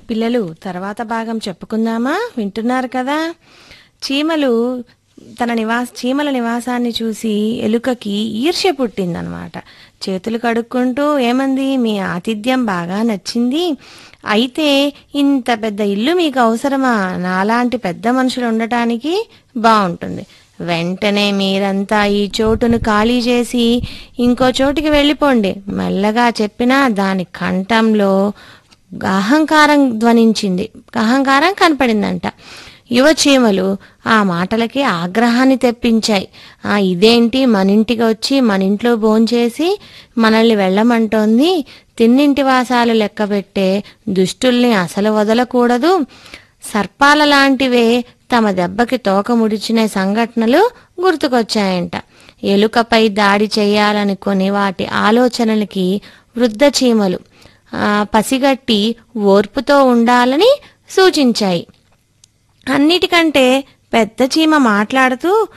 పిల్లలు తర్వాత భాగం చెప్పుకుందామా వింటున్నారు కదా చీమలు తన నివాస చీమల నివాసాన్ని చూసి ఎలుకకి ఈర్ష్య పుట్టిందనమాట చేతులు కడుక్కుంటూ ఏమంది మీ ఆతిథ్యం బాగా నచ్చింది అయితే ఇంత పెద్ద ఇల్లు మీకు అవసరమా నాలాంటి పెద్ద మనుషులు ఉండటానికి బాగుంటుంది వెంటనే మీరంతా ఈ చోటును ఖాళీ చేసి ఇంకో చోటికి వెళ్ళిపోండి మెల్లగా చెప్పినా దాని కంఠంలో అహంకారం ధ్వనించింది అహంకారం కనపడిందంట యువ చీమలు ఆ మాటలకి ఆగ్రహాన్ని తెప్పించాయి ఆ ఇదేంటి మన ఇంటికి వచ్చి మన ఇంట్లో భోంచేసి మనల్ని వెళ్ళమంటోంది తిన్నింటి వాసాలు లెక్కబెట్టే దుష్టుల్ని అసలు వదలకూడదు సర్పాల లాంటివే తమ దెబ్బకి తోక ముడిచిన సంఘటనలు గుర్తుకొచ్చాయంట ఎలుకపై దాడి చేయాలనుకుని వాటి ఆలోచనలకి వృద్ధ చీమలు ఆ, పసిగట్టి ఓర్పుతో ఉండాలని సూచించాయి అన్నిటికంటే పెద్ద చీమ మాట్లాడుతూ